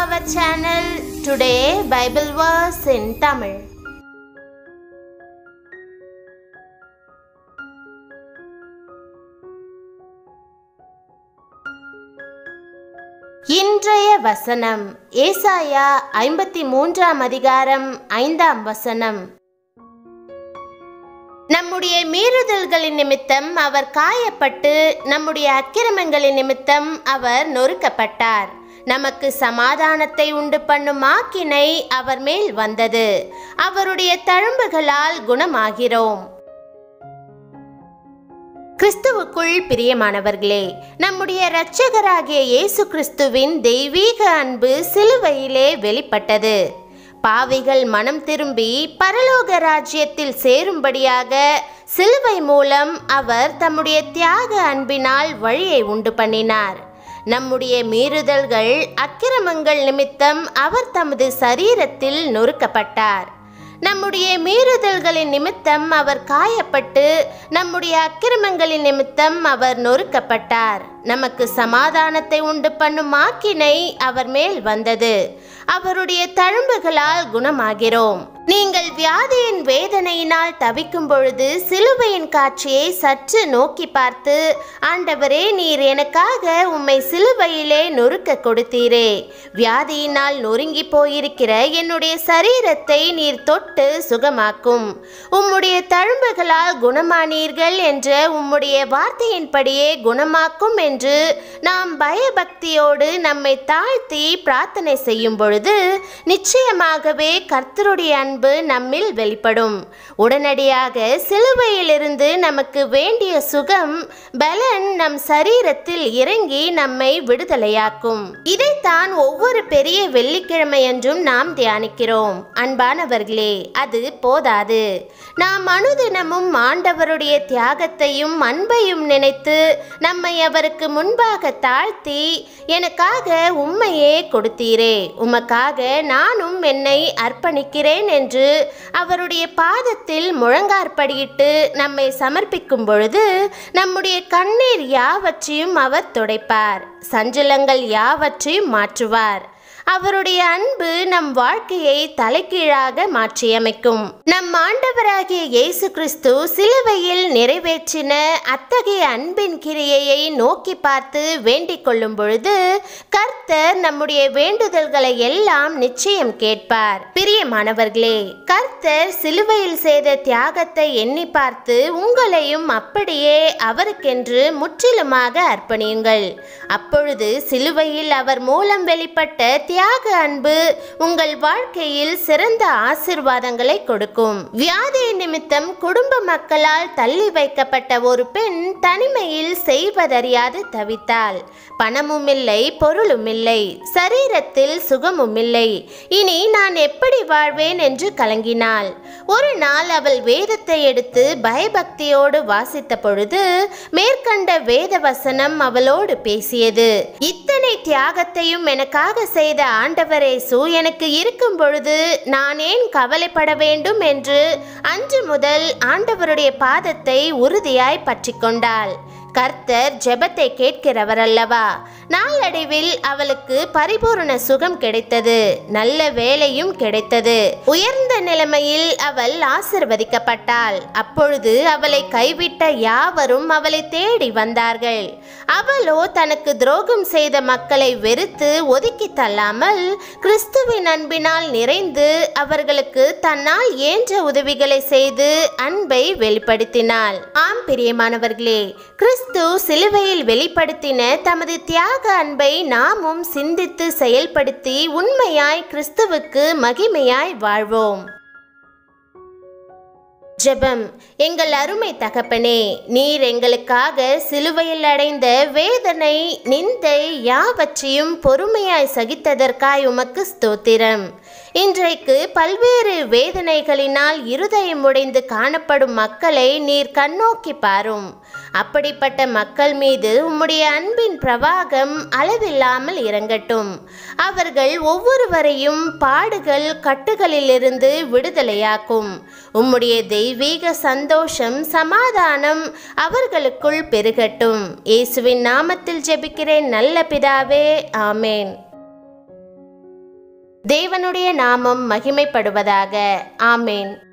our channel. Today, Bible verse in Tamil. இன்றைய வசனம் ஏசாயா ஐம்பத்தி மூன்றாம் அதிகாரம் ஐந்தாம் வசனம் நம்முடைய மீறுதல்களின் நிமித்தம் அவர் காயப்பட்டு நம்முடைய அக்கிரமங்களின் நிமித்தம் அவர் நொறுக்கப்பட்டார் நமக்கு சமாதானத்தை உண்டு பண்ணும் ஆக்கினை அவர் மேல் வந்தது அவருடைய தழும்புகளால் குணமாகிறோம் கிறிஸ்துவுக்குள் பிரியமானவர்களே நம்முடைய இரட்சகராகிய இயேசு கிறிஸ்துவின் தெய்வீக அன்பு சிலுவையிலே வெளிப்பட்டது பாவிகள் மனம் திரும்பி பரலோக ராஜ்யத்தில் சேரும்படியாக சிலுவை மூலம் அவர் தம்முடைய தியாக அன்பினால் வழியை உண்டு பண்ணினார் நம்முடைய மீறுதல்கள் அக்கிரமங்கள் நிமித்தம் அவர் தமது சரீரத்தில் நொறுக்கப்பட்டார் நம்முடைய மீறுதல்களின் நிமித்தம் அவர் காயப்பட்டு நம்முடைய அக்கிரமங்களின் நிமித்தம் அவர் நொறுக்கப்பட்டார் நமக்கு சமாதானத்தை உண்டு பண்ணும் ஆக்கினை அவர் மேல் வந்தது அவருடைய தழும்புகளால் குணமாகிறோம் நீங்கள் வியாதியின் வேதனையினால் தவிக்கும் பொழுது சிலுவையின் காட்சியை சற்று நோக்கி பார்த்து ஆண்டவரே நீர் எனக்காக உம்மை சிலுவையிலே நொறுக்க கொடுத்தீரே வியாதியினால் நொறுங்கி போயிருக்கிற என்னுடைய சரீரத்தை நீர் தொட்டு சுகமாக்கும் உம்முடைய தழும்புகளால் குணமானீர்கள் என்ற உம்முடைய வார்த்தையின்படியே குணமாக்கும் என்று நாம் பயபக்தியோடு நம்மை தாழ்த்தி பிரார்த்தனை செய்யும் பொழுது நிச்சயமாகவே கர்த்தருடைய அன்பு நம்மில் வெளிப்படும் உடனடியாக சிலுவையிலிருந்து நமக்கு வேண்டிய சுகம் பலன் நம் சரீரத்தில் இறங்கி நம்மை விடுதலையாக்கும் இதைத்தான் ஒவ்வொரு பெரிய வெள்ளிக்கிழமை என்றும் நாம் தியானிக்கிறோம் அன்பானவர்களே அது போதாது நாம் அனுதினமும் ஆண்டவருடைய தியாகத்தையும் அன்பையும் நினைத்து நம்மை அவருக்கு முன்பாக தாழ்த்தி எனக்காக உண்மையே கொடுத்தீரே உமக்காக நானும் என்னை அர்ப்பணிக்கிறேன் என்று அவருடைய பாதத்தில் முழங்கார்படியிட்டு நம்மை சமர்ப்பிக்கும் பொழுது நம்முடைய கண்ணீர் யாவற்றையும் அவர் துடைப்பார் சஞ்சலங்கள் யாவற்றையும் மாற்றுவார் அவருடைய அன்பு நம் வாழ்க்கையை தலைகீழாக மாற்றியமைக்கும் நம் ஆண்டவராகிய இயேசு கிறிஸ்து சிலுவையில் நிறைவேற்றின அத்தகைய அன்பின் கிரியையை நோக்கி பார்த்து வேண்டிக் கொள்ளும் பொழுது கர்த்தர் நம்முடைய வேண்டுதல்களை எல்லாம் நிச்சயம் கேட்பார் பிரியமானவர்களே கர்த்தர் சிலுவையில் செய்த தியாகத்தை எண்ணி பார்த்து உங்களையும் அப்படியே அவருக்கென்று முற்றிலுமாக அர்ப்பணியுங்கள் அப்பொழுது சிலுவையில் அவர் மூலம் வெளிப்பட்ட தியாக அன்பு உங்கள் வாழ்க்கையில் சிறந்த ஆசிர்வாதங்களை கொடுக்கும் வியாதி நிமித்தம் குடும்ப மக்களால் தள்ளி வைக்கப்பட்ட ஒரு பெண் தனிமையில் செய்வதறியாது தவித்தாள் பணமும் இல்லை பொருளும் இல்லை சரீரத்தில் சுகமும் இல்லை இனி நான் எப்படி வாழ்வேன் என்று கலங்கினாள் ஒரு நாள் அவள் வேதத்தை எடுத்து பயபக்தியோடு வாசித்த பொழுது மேற்கண்ட வேத வசனம் அவளோடு பேசியது இத்தனை தியாகத்தையும் எனக்காக செய்த ஆண்டவரேசு எனக்கு இருக்கும் பொழுது நான் ஏன் கவலைப்பட வேண்டும் என்று அன்று முதல் ஆண்டவருடைய பாதத்தை உறுதியாய் பற்றி கொண்டாள் கர்த்தர் ஜெபத்தை கேட்கிறவர் அல்லவா நாளடைவில் அவளுக்கு பரிபூரண சுகம் கிடைத்தது நல்ல வேலையும் கிடைத்தது உயர்ந்த நிலைமையில் அவள் ஆசிர்வதிக்கப்பட்டாள் அப்பொழுது அவளை கைவிட்ட யாவரும் அவளை தேடி வந்தார்கள் அவளோ தனக்கு துரோகம் செய்த மக்களை வெறுத்து ஒதுக்கி தள்ளாமல் கிறிஸ்துவின் அன்பினால் நிறைந்து அவர்களுக்கு தன்னால் இயன்ற உதவிகளை செய்து அன்பை வெளிப்படுத்தினாள் ஆம் பிரியமானவர்களே கிறிஸ்து சிலுவையில் வெளிப்படுத்தின தமது தியாக அன்பை நாமும் சிந்தித்து செயல்படுத்தி உண்மையாய் கிறிஸ்துவுக்கு மகிமையாய் வாழ்வோம் ஜெபம் எங்கள் அருமை தகப்பனே நீர் எங்களுக்காக சிலுவையில் அடைந்த வேதனை நிந்தை யாவற்றையும் பொறுமையாய் சகித்ததற்காய் உமக்கு ஸ்தோத்திரம் இன்றைக்கு பல்வேறு வேதனைகளினால் இருதயம் உடைந்து காணப்படும் மக்களை நீர் கண்ணோக்கி பாரும் அப்படிப்பட்ட மக்கள் மீது உம்முடைய அன்பின் பிரவாகம் அளவில்லாமல் இறங்கட்டும் அவர்கள் ஒவ்வொருவரையும் பாடுகள் கட்டுகளிலிருந்து விடுதலையாக்கும் உம்முடைய தெய்வீக சந்தோஷம் சமாதானம் அவர்களுக்குள் பெருகட்டும் இயேசுவின் நாமத்தில் ஜெபிக்கிறேன் நல்ல பிதாவே ஆமேன் தேவனுடைய நாமம் மகிமைப்படுவதாக ஆமேன்